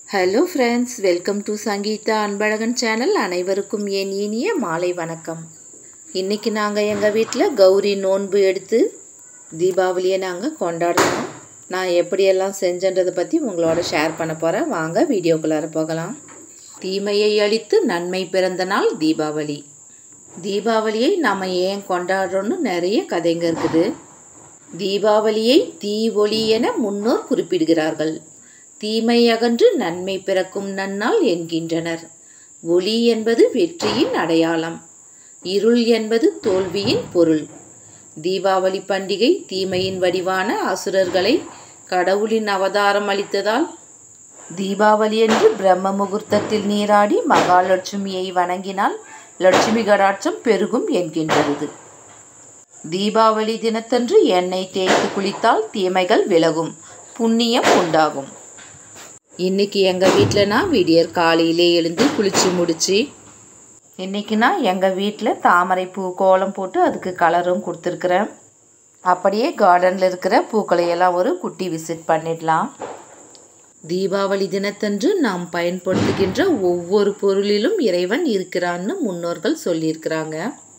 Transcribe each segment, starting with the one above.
hello friends welcome to Sangeetha Anbazhagan channel அனைவருக்கும் என் இனிய மாலை வணக்கம் இன்றைக்கி நாங்கள் எங்கள் வீட்டில் கௌரி நோன்பு எடுத்து தீபாவளியை நாங்கள் கொண்டாடுறோம் நான் எப்படியெல்லாம் செஞ்சன்றதை பற்றி உங்களோட ஷேர் பண்ண போகிறேன் வாங்க வீடியோக்குள்ளார போகலாம் தீமையை அழித்து நன்மை பிறந்த நாள் தீபாவளி தீபாவளியை நாம் ஏன் கொண்டாடுறோன்னு நிறைய கதைங்க இருக்குது தீபாவளியை தீ ஒளி என முன்னோர் குறிப்பிடுகிறார்கள் தீமை அகன்று நன்மை பிறக்கும் நன்னாள் என்கின்றனர் ஒளி என்பது வெற்றியின் அடையாளம் இருள் என்பது தோல்வியின் பொருள் தீபாவளி பண்டிகை தீமையின் வடிவான அசுரர்களை கடவுளின் அவதாரம் அளித்ததால் தீபாவளி என்று பிரம்ம முகூர்த்தத்தில் நீராடி மகாலட்சுமியை வணங்கினால் லட்சுமி கடாட்சம் பெருகும் என்கின்றது தீபாவளி தினத்தன்று எண்ணெய் தேய்த்து குளித்தால் தீமைகள் விலகும் புண்ணியம் உண்டாகும் இன்னைக்கு எங்கள் வீட்டில் நான் விடியற் காலையிலே எழுந்து குளித்து முடித்து இன்றைக்கி நான் எங்கள் வீட்டில் தாமரை பூ கோலம் போட்டு அதுக்கு கலரும் கொடுத்துருக்குறேன் அப்படியே கார்டனில் இருக்கிற பூக்களையெல்லாம் ஒரு குட்டி விசிட் பண்ணிடலாம் தீபாவளி தினத்தன்று நாம் பயன்படுத்துகின்ற ஒவ்வொரு பொருளிலும் இறைவன் இருக்கிறான்னு முன்னோர்கள் சொல்லியிருக்கிறாங்க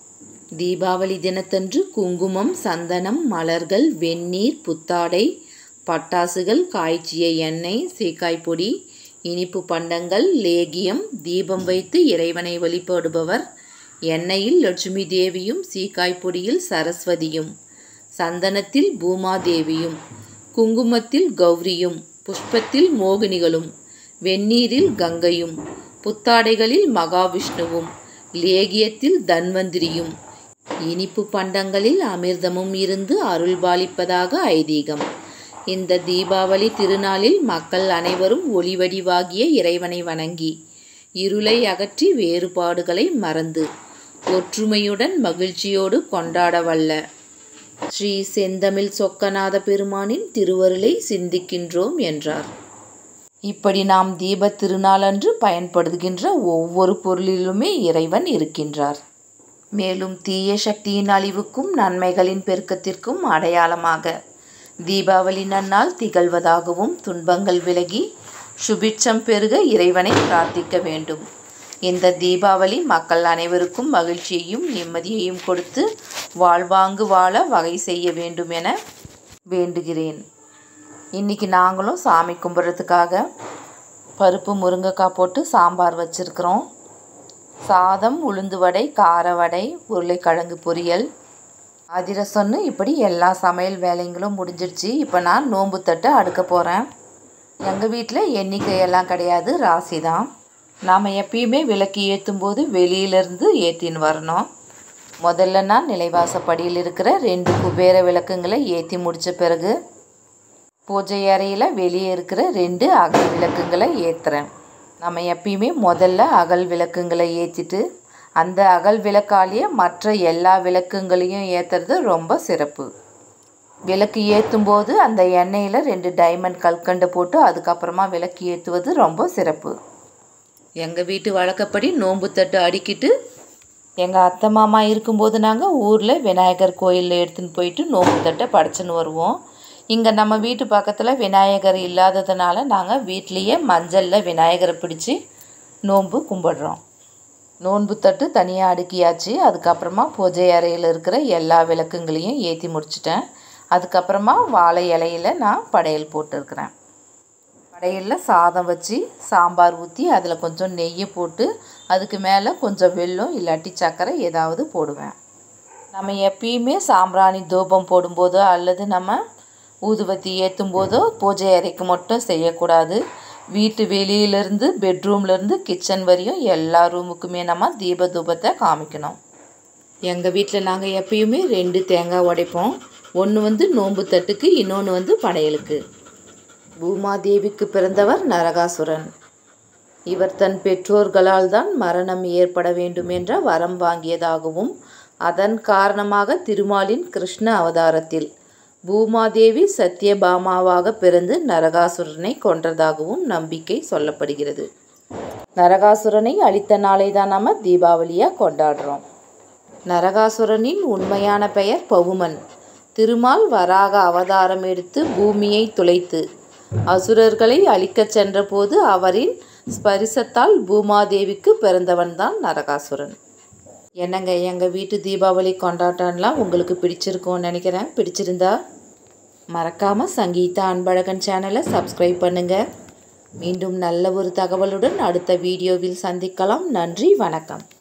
தீபாவளி தினத்தன்று குங்குமம் சந்தனம் மலர்கள் வெந்நீர் புத்தாடை பட்டாசுகள் காய்ச்சிய எண்ணெய் சீக்காய் பொடி இனிப்பு பண்டங்கள் லேகியம் தீபம் வைத்து இறைவனை வழிபடுபவர் எண்ணெயில் லட்சுமி தேவியும் சீக்காய் பொடியில் சரஸ்வதியும் சந்தனத்தில் பூமாதேவியும் குங்குமத்தில் கௌரியும் புஷ்பத்தில் மோகினிகளும் வெந்நீரில் கங்கையும் புத்தாடைகளில் மகாவிஷ்ணுவும் லேகியத்தில் தன்வந்திரியும் இனிப்பு பண்டங்களில் அமிர்தமும் இருந்து அருள்பாலிப்பதாக ஐதீகம் இந்த தீபாவளி திருநாளில் மக்கள் அனைவரும் ஒளிவடிவாகிய இறைவனை வணங்கி இருளை அகற்றி வேறுபாடுகளை மறந்து ஒற்றுமையுடன் மகிழ்ச்சியோடு கொண்டாட வல்ல ஸ்ரீ செந்தமிழ் சொக்கநாத பெருமானின் திருவருளை சிந்திக்கின்றோம் என்றார் இப்படி நாம் தீப திருநாளன்று பயன்படுத்துகின்ற ஒவ்வொரு பொருளிலுமே இறைவன் இருக்கின்றார் மேலும் தீய சக்தியின் அழிவுக்கும் நன்மைகளின் பெருக்கத்திற்கும் அடையாளமாக தீபாவளி நன்னாள் திகழ்வதாகவும் துன்பங்கள் விலகி சுபிட்சம் பெருக இறைவனை பிரார்த்திக்க வேண்டும் இந்த தீபாவளி மக்கள் அனைவருக்கும் மகிழ்ச்சியையும் நிம்மதியையும் கொடுத்து வாழ்வாங்கு வாழ வகை செய்ய வேண்டும் என வேண்டுகிறேன் இன்றைக்கி நாங்களும் சாமி கும்பிட்றதுக்காக பருப்பு முருங்கைக்காய் போட்டு சாம்பார் வச்சுருக்குறோம் சாதம் உளுந்து வடை கார வடை உருளைக்கிழங்கு பொரியல் அதிரசம்னு இப்படி எல்லா சமையல் வேலைங்களும் முடிஞ்சிடுச்சு இப்போ நான் நோம்பு தட்டை அடுக்க போகிறேன் எங்கள் வீட்டில் எண்ணிக்கையெல்லாம் கிடையாது ராசி தான் நாம் எப்பயுமே விளக்கு ஏற்றும் போது வெளியிலேருந்து ஏற்றின்னு வரணும் முதல்ல நான் நிலைவாசப்படியில் இருக்கிற ரெண்டு குபேர விளக்குங்களை ஏற்றி முடித்த பிறகு பூஜை அறையில் வெளியே இருக்கிற ரெண்டு அகல் விளக்குங்களை ஏற்றுறேன் நம்ம எப்பயுமே முதல்ல அகல் விளக்குங்களை ஏற்றிட்டு அந்த அகல் விளக்காலேயே மற்ற எல்லா விளக்குங்களையும் ஏற்றுறது ரொம்ப சிறப்பு விளக்கு ஏற்றும் போது அந்த எண்ணெயில் ரெண்டு டைமண்ட் கல்கண்டு போட்டு அதுக்கப்புறமா விளக்கு ஏற்றுவது ரொம்ப சிறப்பு எங்கள் வீட்டு வழக்கப்படி நோன்பு தட்டு அடிக்கிட்டு எங்கள் அத்தை மாமா இருக்கும்போது நாங்கள் ஊரில் விநாயகர் கோயிலில் எடுத்துன்னு போயிட்டு நோன்பு தட்டை படைச்சின்னு வருவோம் இங்கே நம்ம வீட்டு பக்கத்தில் விநாயகர் இல்லாததுனால நாங்கள் வீட்லேயே மஞ்சளில் விநாயகரை பிடிச்சி நோன்பு கும்பிடுறோம் நோன்பு தட்டு தனியாக அடுக்கியாச்சு அதுக்கப்புறமா பூஜை அறையில் இருக்கிற எல்லா விளக்குங்களையும் ஏற்றி முடிச்சிட்டேன் அதுக்கப்புறமா வாழை இலையில் நான் படையல் போட்டிருக்கிறேன் படையலில் சாதம் வச்சு சாம்பார் ஊற்றி அதில் கொஞ்சம் நெய்யை போட்டு அதுக்கு மேலே கொஞ்சம் வெல்லம் இல்லாட்டி சர்க்கரை ஏதாவது போடுவேன் நம்ம எப்பயுமே சாம்பிராணி தூபம் போடும்போதோ அல்லது நம்ம ஊதுவத்தி ஏற்றும் போதோ பூஜை அறைக்கு மட்டும் செய்யக்கூடாது வீட்டு வெளியிலேருந்து பெட்ரூம்லேருந்து கிச்சன் வரையும் எல்லா ரூமுக்குமே நம்ம தீப தூபத்தை காமிக்கணும் எங்கள் வீட்டில் நாங்கள் எப்பயுமே ரெண்டு தேங்காய் உடைப்போம் ஒன்று வந்து நோன்பு தட்டுக்கு இன்னொன்று வந்து படையலுக்கு பூமாதேவிக்கு பிறந்தவர் நரகாசுரன் இவர் தன் பெற்றோர்களால் தான் மரணம் ஏற்பட வேண்டும் என்ற வரம் வாங்கியதாகவும் அதன் காரணமாக திருமாலின் கிருஷ்ண அவதாரத்தில் பூமாதேவி சத்யபாமாவாக பிறந்து நரகாசுரனை கொன்றதாகவும் நம்பிக்கை சொல்லப்படுகிறது நரகாசுரனை அழித்த நாளை தான் நம்ம தீபாவளியாக கொண்டாடுறோம் நரகாசுரனின் உண்மையான பெயர் பவுமன் திருமால் வராக அவதாரம் எடுத்து பூமியை துளைத்து அசுரர்களை அழிக்கச் சென்றபோது அவரின் ஸ்பரிசத்தால் பூமாதேவிக்கு பிறந்தவன்தான் நரகாசுரன் என்னங்க எங்கள் வீட்டு தீபாவளி கொண்டாட்டம்லாம் உங்களுக்கு பிடிச்சிருக்கும்னு நினைக்கிறேன் பிடிச்சிருந்தா மறக்காமல் சங்கீதா அன்பழகன் சேனலை சப்ஸ்கிரைப் பண்ணுங்கள் மீண்டும் நல்ல ஒரு தகவலுடன் அடுத்த வீடியோவில் சந்திக்கலாம் நன்றி வணக்கம்